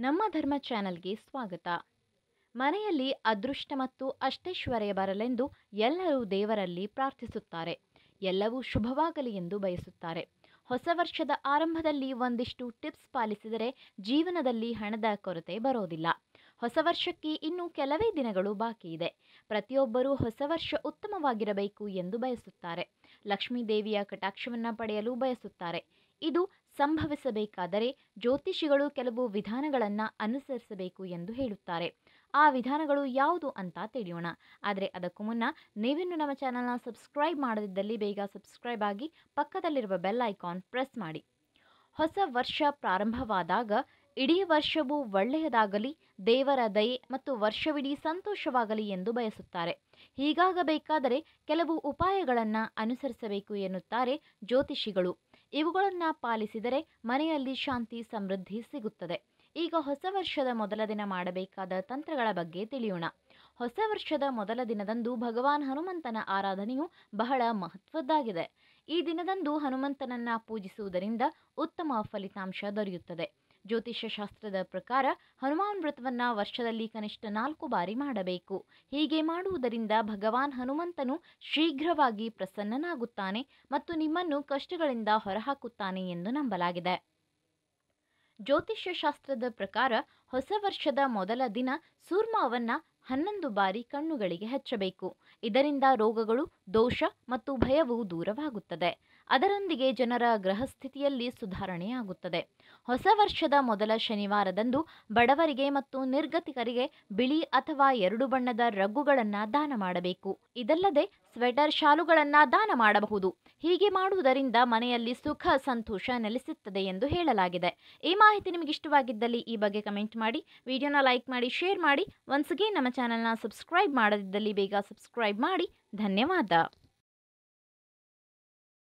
ನಮ್ಮ ಧರ್ಮ ಚಾನೆಲ್ಗೆ ಸ್ವಾಗತ ಮನೆಯಲ್ಲಿ ಅದೃಷ್ಟ ಮತ್ತು ಅಷ್ಟೈಶ್ವರ್ಯ ಬರಲೆಂದು ಎಲ್ಲರೂ ದೇವರಲ್ಲಿ ಪ್ರಾರ್ಥಿಸುತ್ತಾರೆ ಎಲ್ಲವೂ ಶುಭವಾಗಲಿ ಎಂದು ಬಯಸುತ್ತಾರೆ ಹೊಸ ವರ್ಷದ ಆರಂಭದಲ್ಲಿ ಒಂದಿಷ್ಟು ಟಿಪ್ಸ್ ಪಾಲಿಸಿದರೆ ಜೀವನದಲ್ಲಿ ಹಣದ ಕೊರತೆ ಬರೋದಿಲ್ಲ ಹೊಸ ವರ್ಷಕ್ಕೆ ಇನ್ನೂ ಕೆಲವೇ ದಿನಗಳು ಬಾಕಿ ಇದೆ ಪ್ರತಿಯೊಬ್ಬರೂ ಹೊಸ ವರ್ಷ ಉತ್ತಮವಾಗಿರಬೇಕು ಎಂದು ಬಯಸುತ್ತಾರೆ ಲಕ್ಷ್ಮೀ ದೇವಿಯ ಕಟಾಕ್ಷವನ್ನು ಪಡೆಯಲು ಬಯಸುತ್ತಾರೆ ಇದು ಸಂಭವಿಸಬೇಕಾದರೆ ಜ್ಯೋತಿಷಿಗಳು ಕೆಲವು ವಿಧಾನಗಳನ್ನು ಅನುಸರಿಸಬೇಕು ಎಂದು ಹೇಳುತ್ತಾರೆ ಆ ವಿಧಾನಗಳು ಯಾವುದು ಅಂತ ತಿಳಿಯೋಣ ಆದರೆ ಅದಕ್ಕೂ ಮುನ್ನ ನೀವಿನ್ನು ನಮ್ಮ ಚಾನಲ್ನ ಸಬ್ಸ್ಕ್ರೈಬ್ ಮಾಡದಿದ್ದಲ್ಲಿ ಬೇಗ ಸಬ್ಸ್ಕ್ರೈಬ್ ಆಗಿ ಪಕ್ಕದಲ್ಲಿರುವ ಬೆಲ್ ಐಕಾನ್ ಪ್ರೆಸ್ ಮಾಡಿ ಹೊಸ ವರ್ಷ ಪ್ರಾರಂಭವಾದಾಗ ಇಡೀ ವರ್ಷವೂ ಒಳ್ಳೆಯದಾಗಲಿ ದೇವರ ದಯೆ ಮತ್ತು ವರ್ಷವಿಡೀ ಸಂತೋಷವಾಗಲಿ ಎಂದು ಬಯಸುತ್ತಾರೆ ಹೀಗಾಗಬೇಕಾದರೆ ಕೆಲವು ಉಪಾಯಗಳನ್ನು ಅನುಸರಿಸಬೇಕು ಎನ್ನುತ್ತಾರೆ ಜ್ಯೋತಿಷಿಗಳು ಇವುಗಳನ್ನು ಪಾಲಿಸಿದರೆ ಮನೆಯಲ್ಲಿ ಶಾಂತಿ ಸಮೃದ್ಧಿ ಸಿಗುತ್ತದೆ ಈಗ ಹೊಸ ವರ್ಷದ ಮೊದಲ ದಿನ ಮಾಡಬೇಕಾದ ತಂತ್ರಗಳ ಬಗ್ಗೆ ತಿಳಿಯೋಣ ಹೊಸ ವರ್ಷದ ಮೊದಲ ದಿನದಂದು ಭಗವಾನ್ ಹನುಮಂತನ ಆರಾಧನೆಯು ಬಹಳ ಮಹತ್ವದ್ದಾಗಿದೆ ಈ ದಿನದಂದು ಹನುಮಂತನನ್ನ ಪೂಜಿಸುವುದರಿಂದ ಉತ್ತಮ ಫಲಿತಾಂಶ ದೊರೆಯುತ್ತದೆ ಜ್ಯೋತಿಷ್ಯ ಶಾಸ್ತ್ರದ ಪ್ರಕಾರ ಹನುಮಾನ್ ವ್ರತವನ್ನ ವರ್ಷದಲ್ಲಿ ಕನಿಷ್ಠ ನಾಲ್ಕು ಬಾರಿ ಮಾಡಬೇಕು ಹೀಗೆ ಮಾಡುವುದರಿಂದ ಭಗವಾನ್ ಹನುಮಂತನು ಶೀಘ್ರವಾಗಿ ಪ್ರಸನ್ನನಾಗುತ್ತಾನೆ ಮತ್ತು ನಿಮ್ಮನ್ನು ಕಷ್ಟಗಳಿಂದ ಹೊರಹಾಕುತ್ತಾನೆ ಎಂದು ನಂಬಲಾಗಿದೆ ಜ್ಯೋತಿಷ್ಯ ಶಾಸ್ತ್ರದ ಪ್ರಕಾರ ಹೊಸ ವರ್ಷದ ಮೊದಲ ದಿನ ಸೂರ್ಮವನ್ನ ಹನ್ನೊಂದು ಬಾರಿ ಕಣ್ಣುಗಳಿಗೆ ಹಚ್ಚಬೇಕು ಇದರಿಂದ ರೋಗಗಳು ದೋಷ ಮತ್ತು ಭಯವು ದೂರವಾಗುತ್ತದೆ ಅದರೊಂದಿಗೆ ಜನರ ಗ್ರಹಸ್ಥಿತಿಯಲ್ಲಿ ಸುಧಾರಣೆಯಾಗುತ್ತದೆ ಹೊಸ ವರ್ಷದ ಮೊದಲ ಶನಿವಾರದಂದು ಬಡವರಿಗೆ ಮತ್ತು ನಿರ್ಗತಿಕರಿಗೆ ಬಿಳಿ ಅಥವಾ ಎರಡು ಬಣ್ಣದ ರಗ್ಗುಗಳನ್ನು ದಾನ ಮಾಡಬೇಕು ಇದಲ್ಲದೆ ಸ್ವೆಟರ್ ಶಾಲುಗಳನ್ನು ದಾನ ಮಾಡಬಹುದು ಹೀಗೆ ಮಾಡುವುದರಿಂದ ಮನೆಯಲ್ಲಿ ಸುಖ ಸಂತೋಷ ನೆಲೆಸುತ್ತದೆ ಎಂದು ಹೇಳಲಾಗಿದೆ ಈ ಮಾಹಿತಿ ನಿಮಗೆ ಇಷ್ಟವಾಗಿದ್ದಲ್ಲಿ ಈ ಬಗ್ಗೆ ಕಮೆಂಟ್ ಮಾಡಿ ವಿಡಿಯೋನ ಲೈಕ್ ಮಾಡಿ ಶೇರ್ ಮಾಡಿ ಒನ್ಸ್ ಅಗೇನ್ ನಮ್ಮ ಚಾನಲ್ನ ಸಬ್ಸ್ಕ್ರೈಬ್ ಮಾಡದಿದ್ದಲ್ಲಿ ಬೇಗ ಸಬ್ಸ್ಕ್ರೈಬ್ ಮಾಡಿ ಧನ್ಯವಾದ